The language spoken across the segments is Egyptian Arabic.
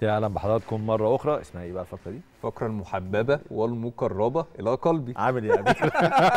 يا اهلا بحضراتكم مره اخرى اسمها ايه بقى الفقره دي الفقره المحببه والمقربه الى قلبي عامل ايه يا امير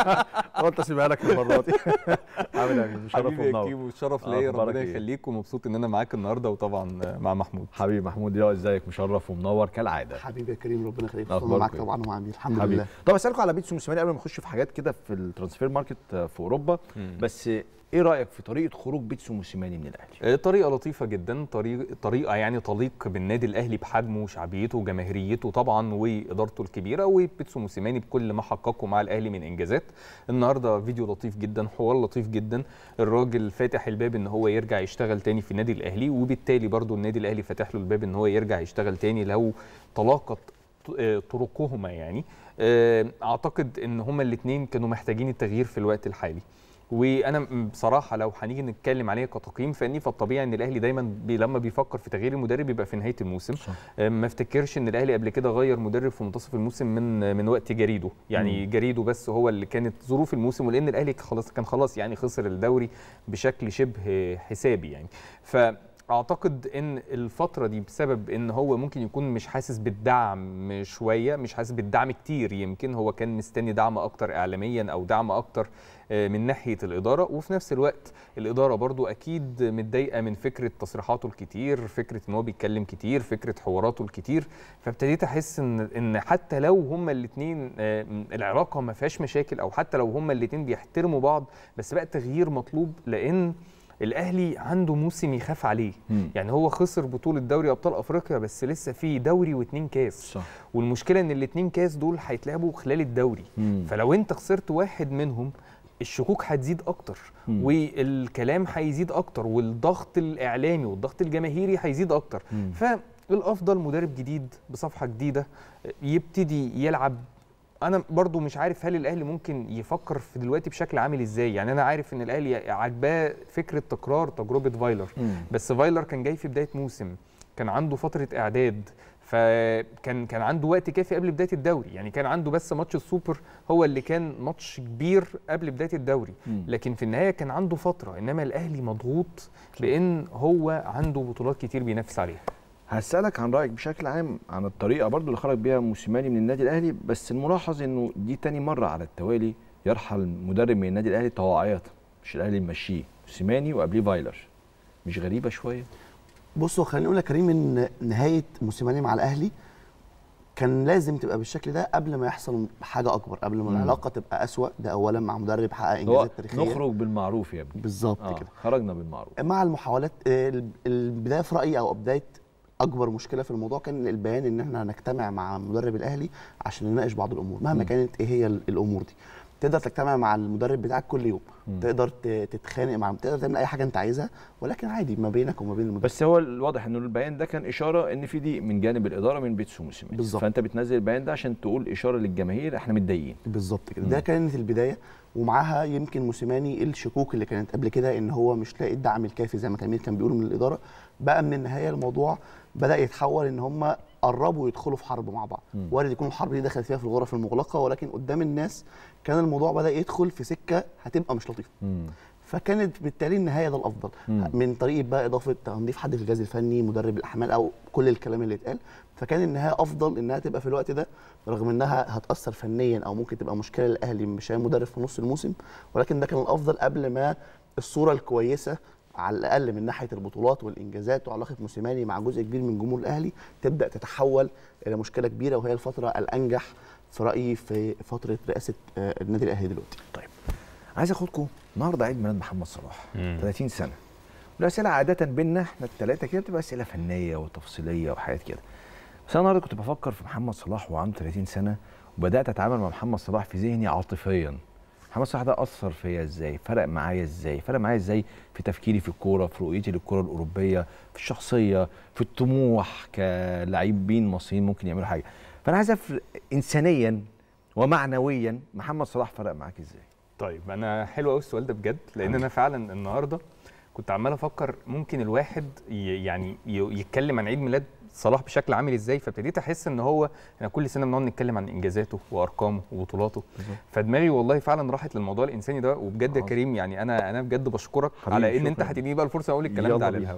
قلت اسيبها لك المره دي عامل ايه يا امير مشرف حبيبي يا ومنور كيمو الشرف ليا أخبارك ربنا إيه؟ يخليك ومبسوط ان انا معاك النهارده وطبعا مع محمود حبيبي محمود يا ازيك مشرف ومنور كالعاده حبيبي يا كريم ربنا يخليك أخبارك طبعا معاك إيه؟ طبعا ومع امير الحمد حبيبي لله طب اسالكم على بيتسو موسيماني قبل ما نخش في حاجات كده في الترانسفير ماركت في اوروبا بس ايه رايك في طريقه خروج بيتسو موسيماني من الاهلي آه، طريقة لطيفة جدا طريق طريقة يعني تليق بالنادي الأهلي بحجمه وشعبيته وجماهيريته طبعا وإدارته الكبيرة وبيتسو موسيماني بكل ما حققه مع الأهلي من إنجازات النهاردة فيديو لطيف جدا حوار لطيف جدا الراجل فاتح الباب إن هو يرجع يشتغل تاني في النادي الأهلي وبالتالي برضو النادي الأهلي فاتح له الباب إن هو يرجع يشتغل تاني لو تلاقت آه، طرقهما يعني آه، أعتقد إن هما الاتنين كانوا محتاجين التغيير في الوقت الحالي وانا م- بصراحه لو هنيجي نتكلم عليه كتقييم فني فالطبيعي ان الاهلي دايما بي لما بيفكر في تغيير المدرب بيبقى في نهايه الموسم صح. أم، ما افتكرش ان الاهلي قبل كده غير مدرب في منتصف الموسم من من وقت جريده يعني مم. جريده بس هو اللي كانت ظروف الموسم ولان الاهلي خلاص كان خلاص يعني خسر الدوري بشكل شبه حسابي يعني ف اعتقد ان الفتره دي بسبب ان هو ممكن يكون مش حاسس بالدعم شويه مش حاسس بالدعم كتير يمكن هو كان مستني دعم اكتر اعلاميا او دعم اكتر آه، من ناحيه الاداره وفي نفس الوقت الاداره برضو اكيد متضايقه من فكره تصريحاته الكتير فكره ان هو بيتكلم كتير فكره حواراته الكتير فابتديت احس ان ان حتى لو هما الاثنين العلاقه ما فيهاش مشاكل او حتى لو هما الاثنين بيحترموا بعض بس بقى التغيير مطلوب لان الاهلي عنده موسم يخاف عليه مم. يعني هو خسر بطوله دوري ابطال افريقيا بس لسه في دوري واتنين كاس صح والمشكله ان الاتنين كاس دول هيتلعبوا خلال الدوري مم. فلو انت خسرت واحد منهم الشكوك هتزيد اكتر مم. والكلام هيزيد اكتر والضغط الاعلامي والضغط الجماهيري هيزيد اكتر مم. فالافضل مدرب جديد بصفحه جديده يبتدي يلعب انا برضو مش عارف هل الاهلي ممكن يفكر في دلوقتي بشكل عامل ازاي يعني انا عارف ان الاهلي عاجباه فكره تكرار تجربه فايلر مم. بس فايلر كان جاي في بدايه موسم كان عنده فتره اعداد فكان كان عنده وقت كافي قبل بدايه الدوري يعني كان عنده بس ماتش السوبر هو اللي كان ماتش كبير قبل بدايه الدوري مم. لكن في النهايه كان عنده فتره انما الاهلي مضغوط بان هو عنده بطولات كتير بينافس عليها هسألك عن رأيك بشكل عام عن الطريقة برضو اللي خرج بيها موسيماني من النادي الأهلي بس الملاحظ إنه دي تاني مرة على التوالي يرحل مدرب من النادي الأهلي طواعية مش الأهلي ماشيه موسيماني وقبليه فايلر مش غريبة شوية؟ بصوا خليني اقول لك يا كريم ان نهايه موسيماني مع الاهلي كان لازم تبقى بالشكل ده قبل ما يحصل حاجه اكبر قبل ما مم. العلاقه تبقى اسوا ده اولا مع مدرب حقق هو انجازات تاريخيه نخرج بالمعروف يا ابني بالظبط آه كده خرجنا بالمعروف مع المحاولات آه، الب- البدايه في رايي او بدايه اكبر مشكله في الموضوع كان البيان ان احنا هنجتمع مع مدرب الاهلي عشان نناقش بعض الامور مهما مم. كانت ايه هي ال- الامور دي تقدر تجتمع مع المدرب بتاعك كل يوم مم. تقدر ت- تتخانق مع تقدر تعمل اي حاجه انت عايزها ولكن عادي ما بينك وما بين المدرب بس هو الواضح انه البيان ده كان اشاره ان في ضيق من جانب الاداره من بيتسو موسيماني بالظبط. فانت بتنزل البيان ده عشان تقول اشاره للجماهير احنا متضايقين بالظبط كده مم. ده كانت البدايه ومعاها يمكن موسيماني الشكوك اللي كانت قبل كده ان هو مش لاقي الدعم الكافي زي ما كان كان بيقول من الاداره بقى من النهايه الموضوع بدا يتحول ان هم قربوا يدخلوا في حرب مع بعض مم. وارد يكون الحرب دي دخلت فيها في الغرف المغلقه ولكن قدام الناس كان الموضوع بدا يدخل في سكه هتبقى مش لطيفه مم. فكانت بالتالي النهايه ده الافضل مم. من طريقه بقى اضافه تنظيف حد في الجهاز الفني مدرب الاحمال او كل الكلام اللي اتقال فكان النهايه افضل انها تبقى في الوقت ده رغم انها هتاثر فنيا او ممكن تبقى مشكله للاهلي مش هي مدرب في نص الموسم ولكن ده كان الافضل قبل ما الصوره الكويسه على الاقل من ناحيه البطولات والانجازات وعلاقه موسيماني مع جزء كبير من جمهور الاهلي تبدا تتحول الى مشكله كبيره وهي الفتره الانجح في رايي في فتره رئاسه آه، النادي الاهلي دلوقتي طيب عايز اخدكم النهارده عيد ميلاد محمد صلاح مم. 30 سنه والاسئله عاده بينا احنا الثلاثه كده بتبقى اسئله فنيه وتفصيليه وحاجات كده بس انا النهارده كنت بفكر في محمد صلاح وهو عنده 30 سنه وبدات اتعامل مع محمد صلاح في ذهني عاطفيا محمد صلاح ده اثر فيا ازاي فرق معايا ازاي فرق معايا ازاي في تفكيري في الكوره في رؤيتي للكوره الاوروبيه في الشخصيه في الطموح كلاعبين مصريين ممكن يعملوا حاجه فانا عايز أعرف انسانيا ومعنويا محمد صلاح فرق معاك ازاي طيب انا حلو قوي السؤال ده بجد لان انا فعلا النهارده كنت عمال افكر ممكن الواحد ي- يعني ي- يتكلم عن عيد ميلاد صلاح بشكل عامل ازاي فابتديت احس ان هو احنا كل سنه بنقعد نتكلم عن انجازاته وارقامه وبطولاته فدماغي والله فعلا راحت للموضوع الانساني ده وبجد يا عظيم. كريم يعني انا انا بجد بشكرك حبيبي، على ان انت شكراً. هتديني بقى الفرصه اقول الكلام يلا ده على بينا. الهوا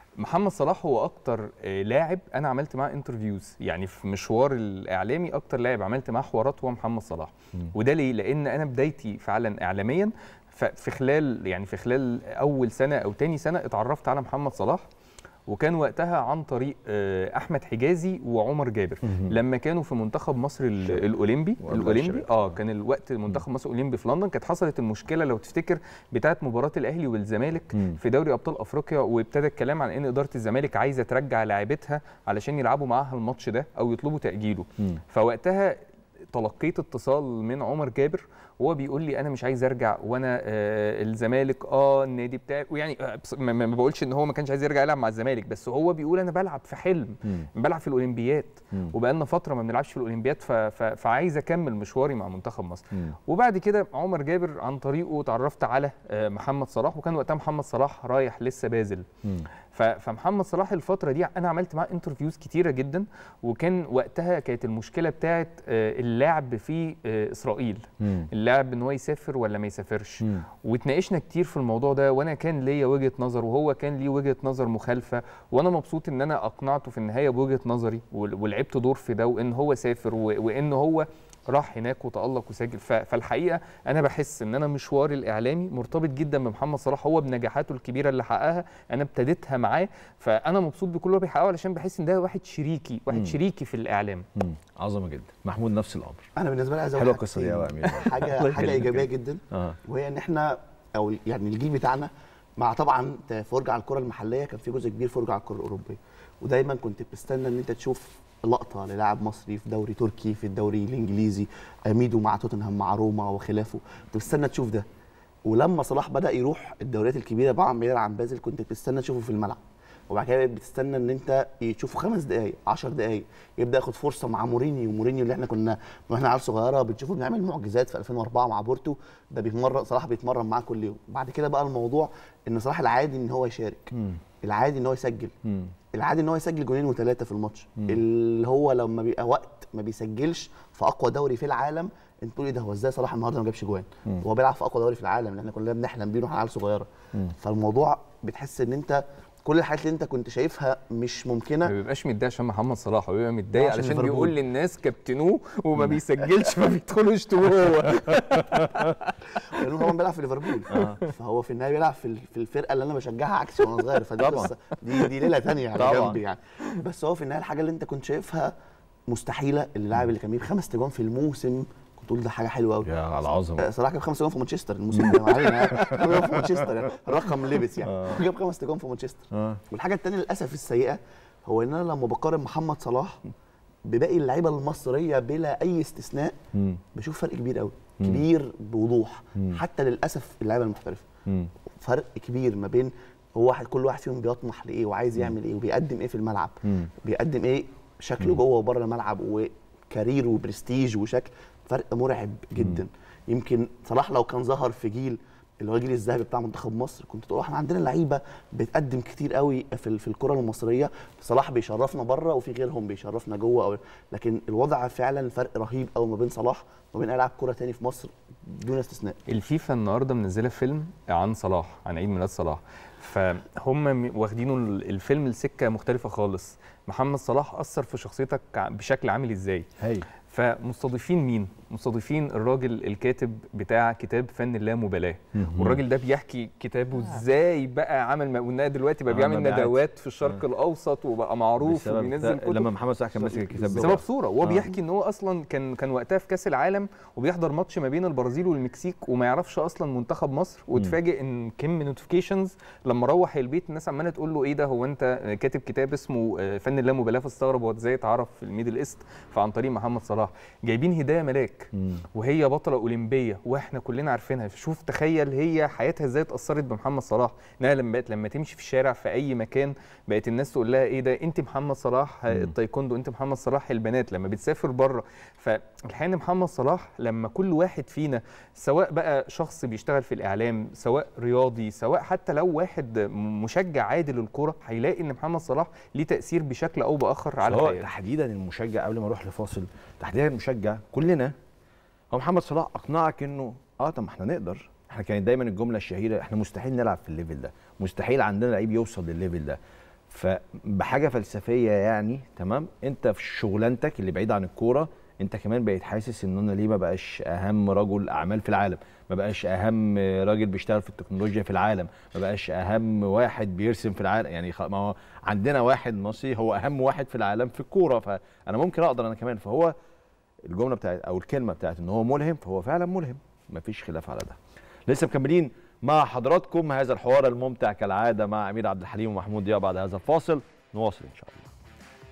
محمد صلاح هو اكتر آه، لاعب انا عملت معاه انترفيوز يعني في مشوار الاعلامي اكتر لاعب عملت معاه حوارات هو محمد صلاح مم. وده ليه لان انا بدايتي فعلا اعلاميا ففي خلال يعني في خلال اول سنه او تاني سنه اتعرفت على محمد صلاح وكان وقتها عن طريق آه، احمد حجازي وعمر جابر مهم. لما كانوا في منتخب مصر ال- الشباب. الاولمبي وقبل الاولمبي الشباب. اه كان الوقت منتخب مصر الاولمبي في لندن كانت حصلت المشكله لو تفتكر بتاعه مباراه الاهلي والزمالك مم. في دوري ابطال افريقيا وابتدى الكلام عن ان اداره الزمالك عايزه ترجع لاعيبتها علشان يلعبوا معاها الماتش ده او يطلبوا تاجيله مم. فوقتها تلقيت اتصال من عمر جابر وهو بيقول لي انا مش عايز ارجع وانا آه الزمالك اه النادي بتاعي ويعني آه بص- ما, ما ما بقولش ان هو ما كانش عايز يرجع يلعب مع الزمالك بس هو بيقول انا بلعب في حلم مم. بلعب في الاولمبياد مم. وبقالنا فتره ما بنلعبش في الاولمبياد ف... ف... فعايز اكمل مشواري مع منتخب مصر مم. وبعد كده عمر جابر عن طريقه اتعرفت على آه، محمد صلاح وكان وقتها محمد صلاح رايح لسه بازل مم. ف- فمحمد صلاح الفتره دي انا عملت معاه انترفيوز كتيره جدا وكان وقتها كانت المشكله بتاعت آه، اللعب في آه، اسرائيل مم. اللعب ان هو يسافر ولا ما يسافرش مم. واتناقشنا كتير في الموضوع ده وانا كان ليا وجهه نظر وهو كان ليه وجهه نظر مخالفه وانا مبسوط ان انا اقنعته في النهايه بوجهه نظري ول- ولعبت دور في ده وان هو سافر و- وان هو راح هناك وتالق وسجل ف- فالحقيقه انا بحس ان انا مشواري الاعلامي مرتبط جدا بمحمد صلاح هو بنجاحاته الكبيره اللي حققها انا ابتديتها معاه فانا مبسوط بكل اللي هو بيحققه علشان بحس ان ده واحد شريكي واحد مم. شريكي في الاعلام مم. عظمه جدا محمود نفس الامر انا بالنسبه لي عايز اقول حلوه حاجتين. القصه دي قوي يا امير حاجه الله حاجه يخليك. ايجابيه جدا اه وهي ان احنا او يعني الجيل بتاعنا مع طبعا فرجه على الكره المحليه كان في جزء كبير فرجه على الكره الاوروبيه ودايما كنت بتستنى ان انت تشوف لقطه للاعب مصري في دوري تركي في الدوري الانجليزي ميدو مع توتنهام مع روما وخلافه كنت بتستنى تشوف ده ولما صلاح بدا يروح الدوريات الكبيره بعد ما يلعب بازل كنت بتستنى تشوفه في الملعب وبعد كده بقيت بتستنى ان انت تشوفه خمس دقائق 10 دقائق يبدا ياخد فرصه مع مورينيو مورينيو اللي احنا كنا واحنا عيال صغيره بنشوفه بنعمل معجزات في 2004 مع بورتو ده بيتمرن صلاح بيتمرن معاه كل يوم بعد كده بقى الموضوع ان صلاح العادي ان هو يشارك مم. العادي ان هو يسجل مم. العادي ان هو يسجل جونين وثلاثه في الماتش مم. اللي هو لما بيبقى وقت ما بيسجلش في اقوى دوري في العالم انت تقول ايه ده هو ازاي صلاح النهارده ما جابش جوان مم. هو بيلعب في اقوى دوري في العالم اللي احنا كلنا بنحلم بيه واحنا عيال صغيره مم. فالموضوع بتحس ان انت كل الحاجات اللي انت كنت شايفها مش ما ممكنه بيبقاش متضايق عشان محمد صلاح هو بيبقى متضايق عشان علشان ليفربول. بيقول للناس كابتنوه وما بيسجلش فبيدخلوا يشتموه هو لانه طبعا بيلعب في ليفربول فهو في النهايه بيلعب في ال- في الفرقه اللي انا بشجعها عكسي وانا صغير فدي طبعاً. قصة- دي دي ليله ثانيه على طبعاً. جنبي يعني بس هو في النهايه الحاجه اللي انت كنت شايفها مستحيله اللاعب اللي كان بيجيب خمس تجوان في الموسم كنت تقول ده حاجه حلوه قوي يا على العظمه صلاح جاب خمس تجوان في مانشستر الموسم ده ما علينا يعني. خمس تجوان في مانشستر يعني الرقم لبس يعني جاب خمس تجوان في مانشستر اه والحاجه الثانيه للاسف السيئه هو ان انا لما بقارن محمد صلاح بباقي اللعيبه المصريه بلا اي استثناء مم. بشوف فرق كبير قوي مم. كبير بوضوح مم. حتى للاسف اللعيبه المحترفه مم. فرق كبير ما بين هو واحد كل واحد فيهم بيطمح لايه وعايز يعمل ايه وبيقدم ايه في الملعب مم. بيقدم ايه شكله جوه وبره الملعب وكارير وبرستيج وشكل فرق مرعب جدا يمكن صلاح لو كان ظهر في جيل اللي هو الجيل الذهبي بتاع منتخب مصر كنت تقول احنا عندنا لعيبه بتقدم كتير قوي في ال- في الكره المصريه صلاح بيشرفنا بره وفي غيرهم بيشرفنا جوه أو لكن الوضع فعلا الفرق رهيب قوي ما بين صلاح وما بين اي لاعب كره تاني في مصر دون استثناء الفيفا النهارده منزله فيلم عن صلاح عن عيد ميلاد صلاح فهم م- واخدينه ال- الفيلم لسكه مختلفه خالص محمد صلاح اثر في شخصيتك ع- بشكل عامل ازاي هاي فمستضيفين مين مستضيفين الراجل الكاتب بتاع كتاب فن اللامبالاه مهم. والراجل ده بيحكي كتابه ازاي بقى عمل ما قلنا دلوقتي بقى آه، بيعمل مبيعات. ندوات في الشرق الاوسط وبقى معروف بسبب وبينزل ده- كتب لما محمد صلاح كان ماسك الكتاب بسبب بتاعه صوره وهو آه. بيحكي ان هو اصلا كان كان وقتها في كاس العالم وبيحضر ماتش ما بين البرازيل والمكسيك وما يعرفش اصلا منتخب مصر واتفاجئ ان كم نوتيفيكيشنز لما روح البيت الناس عماله تقول له ايه ده هو انت كاتب كتاب اسمه آه، فن اللامبالاه فاستغرب هو ازاي اتعرف في الميدل ايست فعن طريق محمد صلاح جايبين هدايه ملاك مم. وهي بطله اولمبيه واحنا كلنا عارفينها شوف تخيل هي حياتها ازاي اتاثرت بمحمد صلاح انها لما بقت لما تمشي في الشارع في اي مكان بقت الناس تقول لها ايه ده انت محمد صلاح مم. التايكوندو انت محمد صلاح البنات لما بتسافر بره فالحقيقه ان محمد صلاح لما كل واحد فينا سواء بقى شخص بيشتغل في الاعلام سواء رياضي سواء حتى لو واحد مشجع عادي للكوره هيلاقي ان محمد صلاح ليه تاثير بشكل او باخر على هو حياته تحديدا المشجع قبل ما اروح لفاصل تحديدا المشجع كلنا هو محمد صلاح اقنعك انه اه طب ما احنا نقدر احنا كانت دايما الجمله الشهيره احنا مستحيل نلعب في الليفل ده مستحيل عندنا لعيب يوصل للليفل ده فبحاجه فلسفيه يعني تمام انت في شغلانتك اللي بعيد عن الكوره انت كمان بقيت حاسس ان انا ليه ما بقاش اهم رجل اعمال في العالم ما بقاش اهم راجل بيشتغل في التكنولوجيا في العالم ما بقاش اهم واحد بيرسم في العالم يعني خ- ما هو عندنا واحد مصري هو اهم واحد في العالم في الكوره فانا ممكن اقدر انا كمان فهو الجمله بتاعت او الكلمه بتاعت ان هو ملهم فهو فعلا ملهم مفيش خلاف على ده لسه مكملين مع حضراتكم هذا الحوار الممتع كالعاده مع امير عبد الحليم ومحمود ضياء بعد هذا الفاصل نواصل ان شاء الله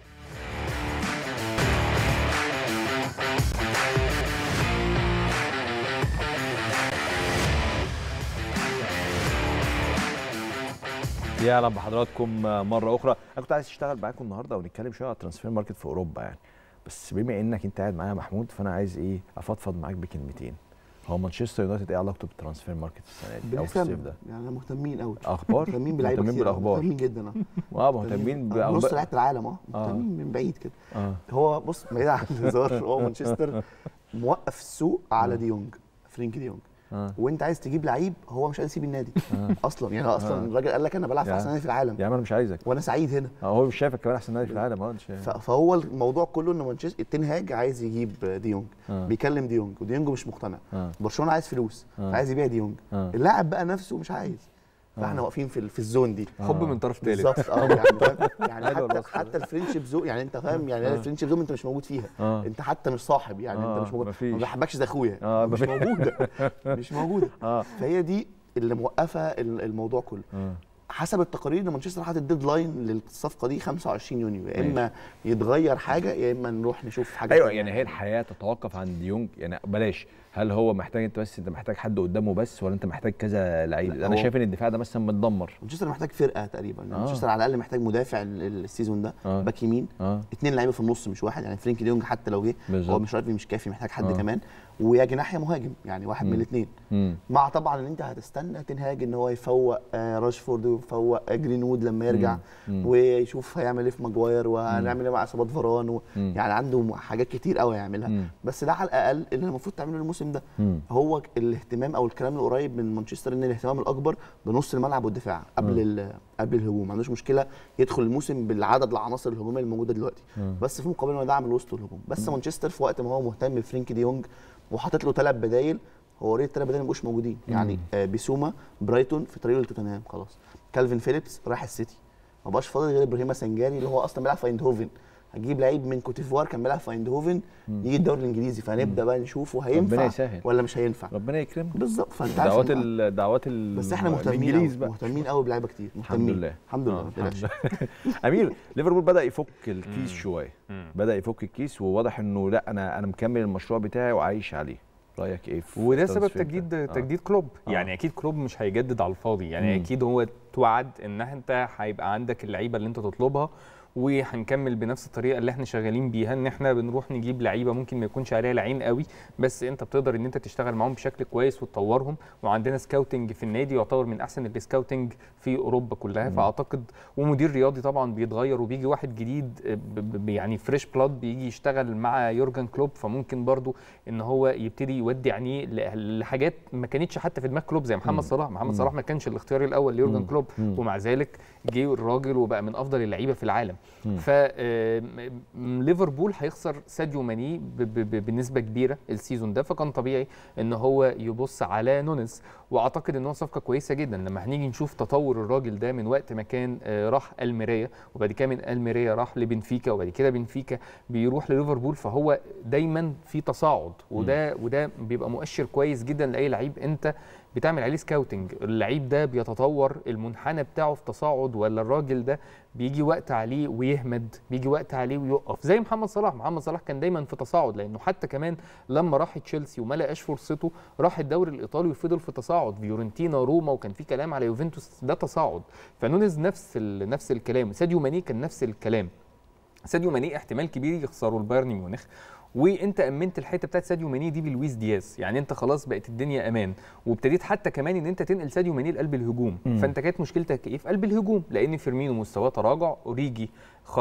يا اهلا بحضراتكم مره اخرى انا كنت عايز اشتغل معاكم النهارده ونتكلم شويه على الترانسفير ماركت في اوروبا يعني بس بما انك انت قاعد معايا يا محمود فانا عايز ايه افضفض معاك بكلمتين هو مانشستر يونايتد ايه علاقته بالترانسفير ماركت السنه دي او في الصيف بنهتم ده يعني مهتمين قوي اخبار مهتمين بلعيبه مهتمين كتير بالاخبار مهتمين جدا اه اه مهتمين نص باخبار لعيبه العالم اه آه. مهتمين من بعيد كده اه هو بص بعيد عن الهزار هو مانشستر موقف السوق على ديونج فرينك ديونج اه وانت عايز تجيب لعيب هو مش عايز يسيب النادي آه. اصلا يعني اصلا آه. الراجل قال لك انا بلعب في يا. احسن نادي في العالم يا عم انا مش عايزك وانا سعيد هنا اه هو مش شايفك كمان احسن نادي في العالم اه مش ف- فهو الموضوع كله ان مانشستر تنهاج عايز يجيب ديونج آه. بيكلم ديونج وديونج مش مقتنع اه برشلونه عايز فلوس آه. عايز يبيع ديونج اه اللاعب بقى نفسه مش عايز فاحنا آه. واقفين في ال- في الزون دي حب آه. من طرف ثالث بالظبط اه يعني فاهم؟ يعني حلو حتى الوصف ده. حتى الفرنشيب زون يعني انت فاهم يعني آه. الفرنشيب زون انت مش موجود فيها اه انت حتى مش صاحب يعني آه، انت مش موجود مفيش. ما بحبكش زي اخويا آه، مش مفيش. موجوده مش موجوده اه فهي دي اللي موقفه ال- الموضوع كله اه حسب التقارير ان مانشستر حاطط ديدلاين للصفقه دي 25 يونيو يا اما يتغير حاجه يا اما نروح نشوف حاجه ايوه تانية. يعني هي الحياه تتوقف عن ديونج يعني بلاش هل هو محتاج انت بس انت محتاج حد قدامه بس ولا انت محتاج كذا لعيب لا، انا هو- شايف ان الدفاع ده مثلا متدمر مانشستر محتاج فرقه تقريبا آه. مانشستر على الاقل محتاج مدافع ال- ال- السيزون ده آه. باك يمين اه اثنين لعيبه في النص مش واحد يعني فرينكي ديونج حتى لو جه هو بالظبط مش راتبي مش كافي محتاج حد آه. كمان ويا جناح يا مهاجم يعني واحد من مم. الاثنين مم. مع طبعا ان انت هتستنى تنهاج ان هو يفوق آه، راشفورد ويفوق آه، جرينوود لما يرجع مم. ويشوف هيعمل ايه في ماجواير وهنعمل ايه مع اصابات فاران و... مم. يعني عنده حاجات كتير قوي يعملها مم. بس ده على الاقل اللي المفروض تعمله الموسم ده مم. هو الاهتمام او الكلام القريب من مانشستر ان الاهتمام الاكبر بنص الملعب والدفاع قبل ال- قبل الهجوم ما عندوش مشكله يدخل الموسم بالعدد العناصر الهجوميه الموجوده دلوقتي مم. بس في مقابل انه يدعم الوسط والهجوم بس مانشستر في وقت ما هو مهتم بفرينكي دي يونج وحاطط له ثلاث بدايل هو اوريدي الثلاث بدايل ما بقوش موجودين يعني آه بيسوما برايتون في طريقه لتوتنهام خلاص كالفين فيليبس راح السيتي ما بقاش فاضل غير ابراهيم سنجاري اللي هو اصلا بيلعب في ايندهوفن هتجيب لعيب من كوتيفوار كان بيلعب في ايندهوفن يجي الدوري الانجليزي فهنبدا بقى نشوفه ربنا هينفع يسهل. ولا مش هينفع ربنا يكرمك بالظبط فانت عارف دعوات إن- ال- دعوات ال بس احنا مهتمين الانجليز قوي بقى مهتمين قوي بلعيبه كتير الحمد مهتمين لله الحمد لله آه، ما تقلقش. امير ليفربول بدا يفك الكيس مم. شويه مم. بدا يفك الكيس وواضح انه لا انا انا مكمل المشروع بتاعي وعايش عليه رايك ايه في وده سبب الترانسفير تجديد ده؟ آه. تجديد كلوب آه. يعني اكيد كلوب مش هيجدد على الفاضي يعني مم. اكيد هو توعد ان انت هيبقى عندك اللعيبه اللي انت تطلبها وهنكمل بنفس الطريقه اللي احنا شغالين بيها ان احنا بنروح نجيب لعيبه ممكن ما يكونش عليها العين قوي بس انت بتقدر ان انت تشتغل معاهم بشكل كويس وتطورهم وعندنا سكاوتنج في النادي يعتبر من احسن السكاوتنج في اوروبا كلها مم. فاعتقد ومدير رياضي طبعا بيتغير وبيجي واحد جديد ب- ب- يعني فريش بلاد بيجي يشتغل مع يورجن كلوب فممكن برضو ان هو يبتدي يودي عينيه ل- لحاجات ما كانتش حتى في دماغ كلوب زي مم. محمد صلاح محمد مم. صلاح ما كانش الاختيار الاول ليورجن مم. كلوب مم. ومع ذلك جه الراجل وبقى من افضل اللعيبه في العالم مم. ف آه، م- ليفربول هيخسر ساديو ماني ب- ب- ب- بنسبه كبيره السيزون ده فكان طبيعي ان هو يبص على نونز واعتقد ان هو صفقه كويسه جدا لما هنيجي نشوف تطور الراجل ده من وقت ما كان آه، راح الميريا وبعد كده من الميريا راح لبنفيكا وبعد كده بنفيكا بيروح لليفربول فهو دايما في تصاعد وده وده بيبقى مؤشر كويس جدا لاي لعيب انت بتعمل عليه سكاوتنج اللعيب ده بيتطور المنحنى بتاعه في تصاعد ولا الراجل ده بيجي وقت عليه ويهمد بيجي وقت عليه ويقف زي محمد صلاح محمد صلاح كان دايما في تصاعد لانه حتى كمان لما راح تشيلسي وما لقاش فرصته راح الدوري الايطالي وفضل في تصاعد فيورنتينا روما وكان في كلام على يوفنتوس ده تصاعد فنونز نفس ال- نفس الكلام ساديو ماني كان نفس الكلام ساديو ماني احتمال كبير يخسروا البايرن ميونخ وانت امنت الحته بتاعت ساديو ماني دي بلويس دياز يعني انت خلاص بقت الدنيا امان وابتديت حتى كمان ان انت تنقل ساديو ماني لقلب الهجوم مم. فانت كانت مشكلتك ايه في قلب الهجوم لان فيرمينو مستواه تراجع اوريجي خرج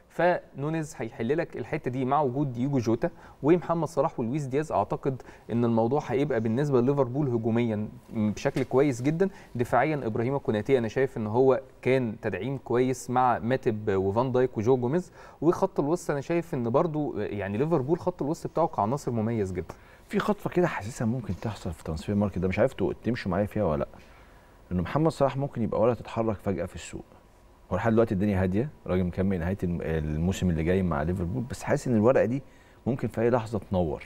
فنونيز هيحل لك الحته دي مع وجود دييجو جوتا ومحمد صلاح ولويس دياز اعتقد ان الموضوع هيبقى بالنسبه لليفربول هجوميا بشكل كويس جدا دفاعيا ابراهيم كوناتي انا شايف ان هو كان تدعيم كويس مع ماتب وفان دايك وجو جوميز وخط الوسط انا شايف ان برضو يعني ليفربول خط الوسط بتاعه كعناصر مميز جدا في خطفه كده حاسسها ممكن تحصل في ترانسفير ماركت ده مش عارف تو- تمشوا معايا فيها ولا لا انه محمد صلاح ممكن يبقى ولا تتحرك فجاه في السوق هو لحد دلوقتي الدنيا هاديه راجل مكمل نهايه الم- الموسم اللي جاي مع ليفربول بس حاسس ان الورقه دي ممكن في اي لحظه تنور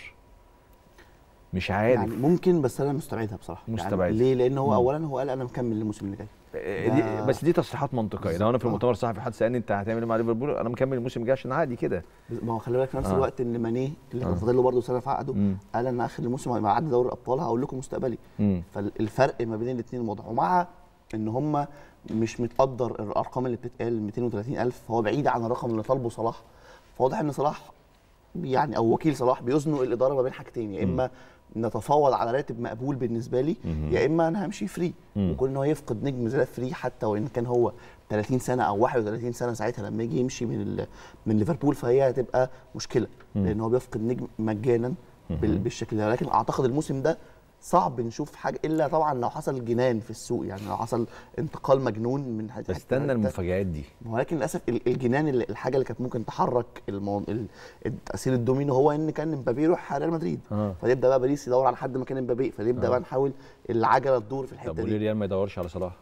مش عارف يعني ممكن بس انا مستبعدها بصراحه مستبعدها. يعني ليه لان هو مم. اولا هو قال انا مكمل الموسم اللي جاي آه، ده- دي بس دي تصريحات منطقيه لو انا في آه. المؤتمر الصحفي حد سالني انت هتعمل ايه مع ليفربول انا مكمل الموسم الجاي عشان عادي كده ما هو خلي بالك في نفس آه. الوقت ان مانيه اللي كان آه. فاضل له برضه سنه في عقده مم. قال انا اخر الموسم مع عدى دوري الابطال هقول لكم مستقبلي مم. فالفرق ما بين الاثنين واضح ومع ان هم مش متقدر الارقام اللي بتتقال 230000 فهو بعيد عن الرقم اللي طالبه صلاح فواضح ان صلاح يعني او وكيل صلاح بيزنق الاداره ما بين حاجتين يا اما نتفاوض على راتب مقبول بالنسبه لي مم. يا اما انا همشي فري مم. وكون ان هو يفقد نجم زي ده فري حتى وان كان هو 30 سنه او 31 سنه ساعتها لما يجي يمشي من ال- من ليفربول فهي هتبقى مشكله مم. لان هو بيفقد نجم مجانا بال- بالشكل ده ولكن اعتقد الموسم ده صعب نشوف حاجه الا طبعا لو حصل جنان في السوق يعني لو حصل انتقال مجنون من حته بس استنى المفاجآت دي ولكن للاسف ال- الجنان اللي الحاجه اللي كانت ممكن تحرك المو... ال- التاثير الدومينو هو ان كان مبابي يروح ريال مدريد اه فيبدا بقى باريس يدور على حد مكان مبابي فيبدا آه. بقى نحاول العجله تدور في طب الحته وليه دي ريال ما يدورش على صلاح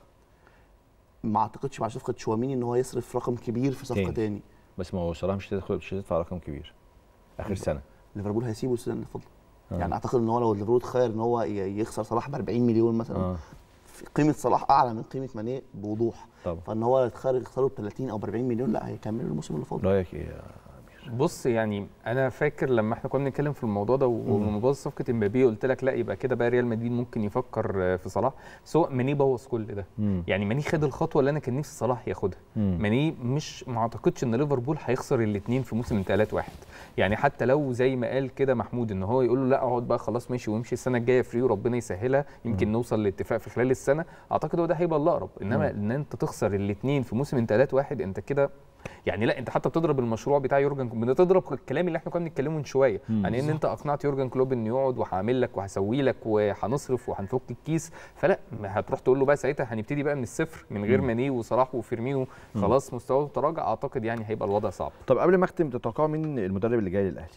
ما اعتقدش مع صفقه شواميني ان هو يصرف رقم كبير في صفقه تاني. تاني بس ما هو صلاح مش هتدخل مش هتدفع رقم كبير اخر سنه ليفربول هيسيبه السنه اللي فاضله آه. يعني اعتقد ان هو لو ليفربول تخير ان هو ي- يخسر صلاح ب 40 مليون مثلا اه في قيمه صلاح اعلى من قيمه ماني بوضوح طبعا فان هو يتخير يخسره ب 30 او ب 40 مليون لا هيكملوا الموسم اللي فاضل رايك ايه يا بص يعني انا فاكر لما احنا كنا بنتكلم في الموضوع ده ولما باظ صفقه امبابي قلت لك لا يبقى كده بقى ريال مدريد ممكن يفكر آه، في صلاح بس هو ماني بوظ كل ده مم. يعني ماني خد الخطوه اللي انا كان نفسي صلاح ياخدها مم. ماني مش ما اعتقدش ان ليفربول هيخسر الاثنين في موسم 3 1 يعني حتى لو زي ما قال كده محمود ان هو يقول له لا اقعد بقى خلاص ماشي وامشي السنه الجايه فري وربنا يسهلها يمكن مم. نوصل لاتفاق في خلال السنه اعتقد هو ده هيبقى الاقرب انما مم. ان انت تخسر الاثنين في موسم 3 1 انت كده يعني لا انت حتى بتضرب المشروع بتاع يورجن كلوب بتضرب الكلام اللي احنا كنا بنتكلمه من شويه مم. يعني ان انت اقنعت يورجن كلوب انه يقعد وهعمل لك وهسوي لك وهنصرف وهنفك الكيس فلا ما هتروح تقول له بقى ساعتها هنبتدي بقى من الصفر من غير مم. ماني وصلاح وفيرمينو خلاص مستواه تراجع اعتقد يعني هيبقى الوضع صعب طب قبل ما اختم تتوقعوا مين المدرب اللي جاي للاهلي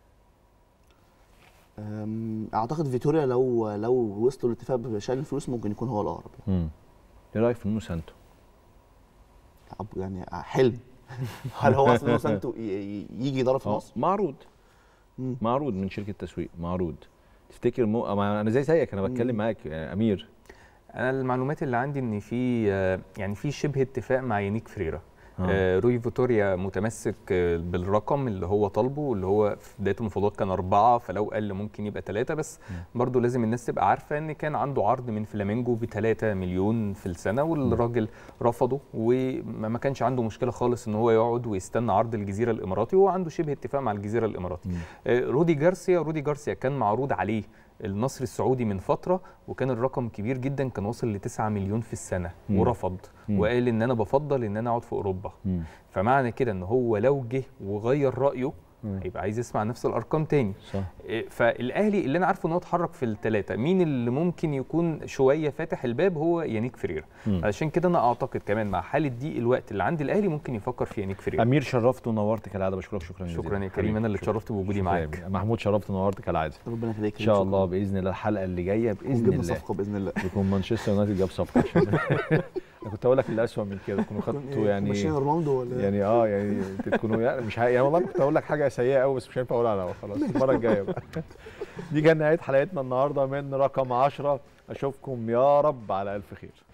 أم، اعتقد فيتوريا لو لو وصلوا لاتفاق بشان الفلوس ممكن يكون هو الاقرب امم ايه رايك في نونو سانتو أب- يعني حلم هل هو اصلا سانتو ي- ي- يجي يضرب في اه مصر؟ معروض مم. معروض من شركه تسويق معروض تفتكر مو... ما انا زي زيك انا بتكلم مم. معاك يا امير انا المعلومات اللي عندي ان في آه، يعني في شبه اتفاق مع يانيك فريرا آه. آه. روي فيتوريا متمسك آه، بالرقم اللي هو طالبه اللي هو في بدايه المفاوضات كان أربعة فلو قل ممكن يبقى ثلاثة بس برضو لازم الناس تبقى عارفة إن كان عنده عرض من فلامينجو ب 3 مليون في السنة والراجل رفضه وما ما كانش عنده مشكلة خالص إن هو يقعد ويستنى عرض الجزيرة الإماراتي وهو عنده شبه اتفاق مع الجزيرة الإماراتي مم. آه، رودي جارسيا رودي جارسيا كان معروض عليه النصر السعودي من فتره وكان الرقم كبير جدا كان واصل ل 9 مليون في السنه مم. ورفض مم. وقال ان انا بفضل ان انا اقعد في اوروبا مم. فمعنى كده ان هو لو جه وغير رايه مم. هيبقى عايز يسمع نفس الارقام تاني صح إيه، فالاهلي اللي انا عارفه ان هو اتحرك في الثلاثه مين اللي ممكن يكون شويه فاتح الباب هو يانيك فريرا مم. علشان كده انا اعتقد كمان مع حاله ضيق الوقت اللي عند الاهلي ممكن يفكر في يانيك فريرا امير شرفت ونورت كالعاده بشكرك شكرا جزيلا شكرا يا حبيبي، كريم انا اللي شكراً. اتشرفت بوجودي شكراً يا معاك أمير. محمود شرفت ونورت كالعاده ربنا يخليك ان شاء الله باذن الله الحلقه اللي جايه باذن نجيب الله صفقه باذن الله يكون مانشستر يونايتد جاب صفقه عشان انا كنت اقول لك اللي اسوء من كده تكونوا خدتوا يعني ماشيين رونالدو ولا يعني اه يعني تكونوا يعني مش ه- يعني والله كنت اقول لك حاجه سيئه قوي بس مش هينفع اقولها على الهوا خلاص المره الجايه بقى دي كانت نهايه حلقتنا النهارده من رقم 10 اشوفكم يا رب على الف خير